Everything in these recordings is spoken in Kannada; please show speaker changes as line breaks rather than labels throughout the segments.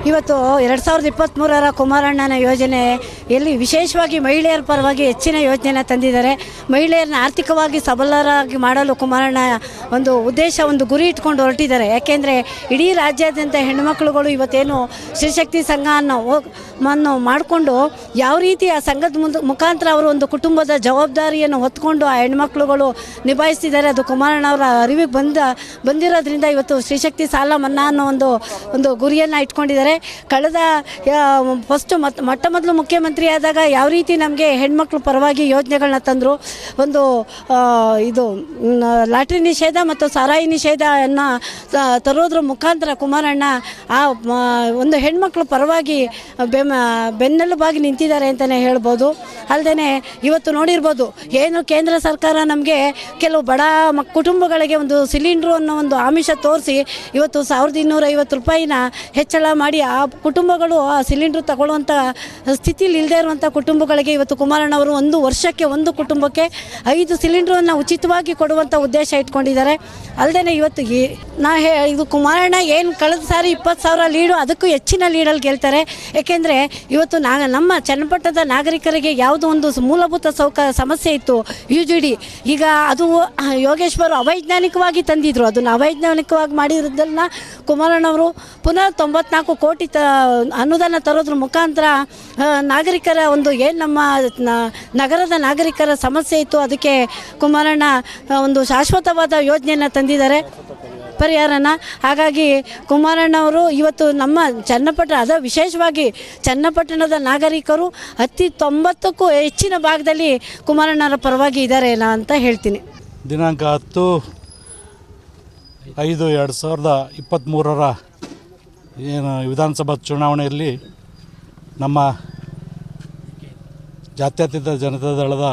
ಇವತ್ತು ಎರಡು ಸಾವಿರದ ಇಪ್ಪತ್ತ್ಮೂರರ ಕುಮಾರಣ್ಣನ ಯೋಜನೆ ಎಲ್ಲಿ ವಿಶೇಷವಾಗಿ ಮಹಿಳೆಯರ ಪರವಾಗಿ ಹೆಚ್ಚಿನ ಯೋಜನೆನ ತಂದಿದ್ದಾರೆ ಮಹಿಳೆಯರನ್ನ ಆರ್ಥಿಕವಾಗಿ ಸಬಲರಾಗಿ ಮಾಡಲು ಕುಮಾರಣ್ಣ ಒಂದು ಉದ್ದೇಶ ಒಂದು ಗುರಿ ಇಟ್ಕೊಂಡು ಹೊರಟಿದ್ದಾರೆ ಯಾಕೆಂದರೆ ಇಡೀ ರಾಜ್ಯಾದ್ಯಂತ ಹೆಣ್ಣುಮಕ್ಳುಗಳು ಇವತ್ತೇನು ಸ್ತ್ರೀಶಕ್ತಿ ಸಂಘ ಅನ್ನೋ ಹೋಗ್- ಮನ್ನು ಮಾಡಿಕೊಂಡು ಯಾವ ರೀತಿ ಆ ಸಂಘದ ಮುಂದೆ ಮುಖಾಂತರ ಅವರು ಒಂದು ಕುಟುಂಬದ ಜವಾಬ್ದಾರಿಯನ್ನು ಹೊತ್ಕೊಂಡು ಆ ಹೆಣ್ಮಕ್ಳುಗಳು ನಿಭಾಯಿಸ್ತಿದ್ದಾರೆ ಅದು ಕುಮಾರಣ್ಣ ಅವರ ಅರಿವಿಗೆ ಬಂದ ಬಂದಿರೋದ್ರಿಂದ ಇವತ್ತು ಸ್ತ್ರೀಶಕ್ತಿ ಸಾಲ ಮನ್ನಾ ಅನ್ನೋ ಒಂದು ಒಂದು ಗುರಿಯನ್ನು ಇಟ್ಕೊಂಡಿದ್ದಾರೆ ಕಳೆದ ಫಸ್ಟು ಮತ್ ಮೊಟ್ಟ ಮೊದಲು ಮುಖ್ಯಮಂತ್ರಿ ಆದಾಗ ಯಾವ ರೀತಿ ನಮಗೆ ಹೆಣ್ಮಕ್ಳು ಪರವಾಗಿ ಯೋಜನೆಗಳನ್ನ ತಂದರು ಒಂದು ಆ, ಇದು ಮ್, ಲಾಟ್ರಿ ನಿಷೇಧ ಮತ್ತು ಸಾರಾಯಿ ನಿಷೇಧವನ್ನು ತರೋದ್ರ ಮುಖಾಂತರ ಕುಮಾರಣ್ಣ ಆ ಮ, ಒಂದು ಹೆಣ್ಮಕ್ಳು ಪರವಾಗಿ ಬೆಮ್ಮ ಬೆನ್ನೆಲುಬಾಗಿ ನಿಂತಿದ್ದಾರೆ ಅಂತಲೇ ಹೇಳ್ಬೋದು ಅಲ್ಲದೆ ಇವತ್ತು ನೋಡಿರ್ಬೋದು ಏನು ಕೇಂದ್ರ ಸರ್ಕಾರ ನಮಗೆ ಕೆಲವು ಬಡ ಮ ಕುಟುಂಬಗಳಿಗೆ ಒಂದು ಸಿಲಿಂಡ್ರು ಅನ್ನೋ ಒಂದು ಆಮಿಷ ತೋರಿಸಿ ಇವತ್ತು ಸಾವಿರದ ಇನ್ನೂರ ಐವತ್ತು ರೂಪಾಯಿನ ಹೆಚ್ಚಳ ಮಾಡಿ ಆ ಕುಟುಂಬಗಳು ಆ ಸಿಲಿಂಡ್ರು ತಗೊಳ್ಳುವಂಥ ಸ್ಥಿತಿಲಿ ಇಲ್ಲದೆ ಇರುವಂಥ ಕುಟುಂಬಗಳಿಗೆ ಇವತ್ತು ಕುಮಾರಣ್ಣವರು ಒಂದು ವರ್ಷಕ್ಕೆ ಒಂದು ಕುಟುಂಬಕ್ಕೆ ಐದು ಸಿಲಿಂಡ್ರನ್ನು ಉಚಿತವಾಗಿ ಕೊಡುವಂಥ ಉದ್ದೇಶ ಇಟ್ಕೊಂಡಿದ್ದಾರೆ ಅಲ್ಲದೆ ಇವತ್ತು ಈ ನಾ ಹೇ ಇದು ಕುಮಾರಣ್ಣ ಏನು ಕಳೆದ ಸಾರಿ ಇಪ್ಪತ್ತು ಸಾವಿರ ಲೀಡು ಅದಕ್ಕೂ ಹೆಚ್ಚಿನ ಲೀಡಲ್ಲಿ ಗೆಲ್ತಾರೆ ಏಕೆಂದರೆ ಇವತ್ತು ನಾ ನಮ್ಮ ಚನ್ನಪಟ್ಟಣದ ನಾಗರಿಕರಿಗೆ ಯಾವುದೋ ಒಂದು ಸ- ಮೂಲಭೂತ ಸೌಕ ಸಮಸ್ಯೆ ಇತ್ತು ಯು ಜಿ ಡಿ ಈಗ ಅದು ಆ, ಯೋಗೇಶ್ವರು ಅವೈಜ್ಞಾನಿಕವಾಗಿ ತಂದಿದ್ರು ಅದನ್ನು ಅವೈಜ್ಞಾನಿಕವಾಗಿ ಮಾಡಿರೋದನ್ನ ಕುಮಾರಣ್ಣವರು ಪುನಃ ತೊಂಬತ್ನಾಲ್ಕು ಕೋಟಿ ತ ಅನುದಾನ ತರೋದ್ರ ಮುಖಾಂತರ ಆ, ನಾಗರಿಕರ ಒಂದು ಏನು ನಮ್ಮ ನ- ನಗರದ ನಾಗರಿಕರ ಸಮಸ್ಯೆ ಇತ್ತು ಅದಕ್ಕೆ ಕುಮಾರಣ್ಣ ಆ, ಒಂದು ಶಾಶ್ವತವಾದ ಯೋಜನೆಯನ್ನು ತಂದಿದ್ದಾರೆ ಪರಿಹಾರನ ಹಾಗಾಗಿ ಕುಮಾರಣ್ಣವರು ಇವತ್ತು ನಮ್ಮ ಚನ್ನಪಟ್ಟಣ ಅದು ವಿಶೇಷವಾಗಿ ಚನ್ನಪಟ್ಟಣದ ನಾಗರಿಕರು ಅತಿ ತೊಂಬತ್ತಕ್ಕೂ ಹೆಚ್ಚಿನ ಭಾಗದಲ್ಲಿ ಕುಮಾರಣ್ಣರ ಪರವಾಗಿ ಇದ್ದಾರೆ ನಾ ಅಂತ ಹೇಳ್ತೀನಿ
ದಿನಾಂಕ ಹತ್ತು ಐದು ಎರಡು ಸಾವಿರದ ಇಪ್ಪತ್ತ್ಮೂರರ ಏನು ವಿಧಾನಸಭಾ ಚುನಾವಣೆಯಲ್ಲಿ ನಮ್ಮ ಜಾತ್ಯತೀತ ಜನತಾ ದಳದ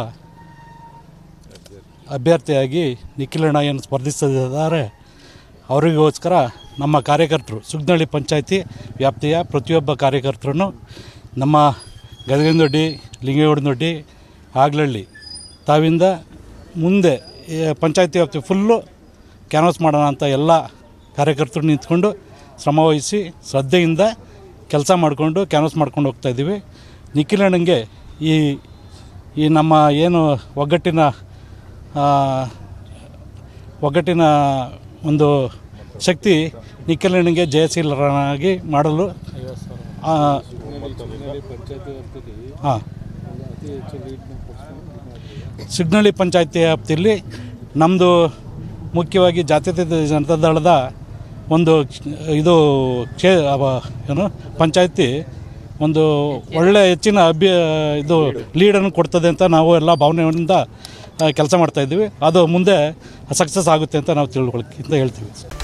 ಅಭ್ಯರ್ಥಿಯಾಗಿ ನಿಖಿಲಣ್ಣ ಏನು ಸ್ಪರ್ಧಿಸಿದ್ದಾರೆ ಅವರಿಗೋಸ್ಕರ ನಮ್ಮ ಕಾರ್ಯಕರ್ತರು ಸುಗ್ನಳ್ಳಿ ಪಂಚಾಯತಿ ವ್ಯಾಪ್ತಿಯ ಪ್ರತಿಯೊಬ್ಬ ಕಾರ್ಯಕರ್ತರು ನಮ್ಮ ಗದಗಿನದೊಡ್ಡಿ ಲಿಂಗೇಗೌಡನದೊಡ್ಡಿ ಆಗ್ಲಳ್ಳಿ ತಾವಿಂದ ಮುಂದೆ ಈ ಪಂಚಾಯತಿ ವ್ಯಾಪ್ತಿ ಫುಲ್ಲು ಕ್ಯಾನ್ವಾಸ್ ಮಾಡೋಣ ಅಂತ ಎಲ್ಲ ಕಾರ್ಯಕರ್ತರು ನಿಂತ್ಕೊಂಡು ಶ್ರಮವಹಿಸಿ ಶ್ರದ್ಧೆಯಿಂದ ಕೆಲಸ ಮಾಡಿಕೊಂಡು ಕ್ಯಾನ್ವಾಸ್ ಮಾಡ್ಕೊಂಡು ಹೋಗ್ತಾಯಿದ್ದೀವಿ ನಿಖಿಲಣ್ಣಂಗೆ ಈ ಈ ನಮ್ಮ ಏನು ಒಗ್ಗಟ್ಟಿನ ಆ, ಒಗ್ಗಟ್ಟಿನ ಒಂದು ಶಕ್ತಿ ನಿಖಿಲಣ್ಣಗೆ ಜಯಶೀಲರನಾಗಿ ಮಾಡಲು ಹಾಂ ಸಿಗ್ನಳ್ಳಿ ಪಂಚಾಯತಿ ವ್ಯಾಪ್ತಿಯಲ್ಲಿ ನಮ್ಮದು ಮುಖ್ಯವಾಗಿ ಜಾತ್ಯತೀತ ಜನತಾ ದಳದ ಒಂದು ಇದು ಕ್ಷೇ ಅವ- ಏನು ಪಂಚಾಯತಿ ಒಂದು ಒಳ್ಳೆ ಹೆಚ್ಚಿನ ಅಭ್ಯ ಇದು ಲೀಡನ್ನು ಕೊಡ್ತದೆ ಅಂತ ನಾವು ಎಲ್ಲ ಭಾವನೆಯಿಂದ ಕೆಲಸ ಮಾಡ್ತಾಯಿದ್ದೀವಿ ಅದು ಮುಂದೆ ಸಕ್ಸಸ್ ಆಗುತ್ತೆ ಅಂತ ನಾವು ತಿಳ್ಕೊಳಕ್ಕೆ ಅಂತ ಹೇಳ್ತೀವಿ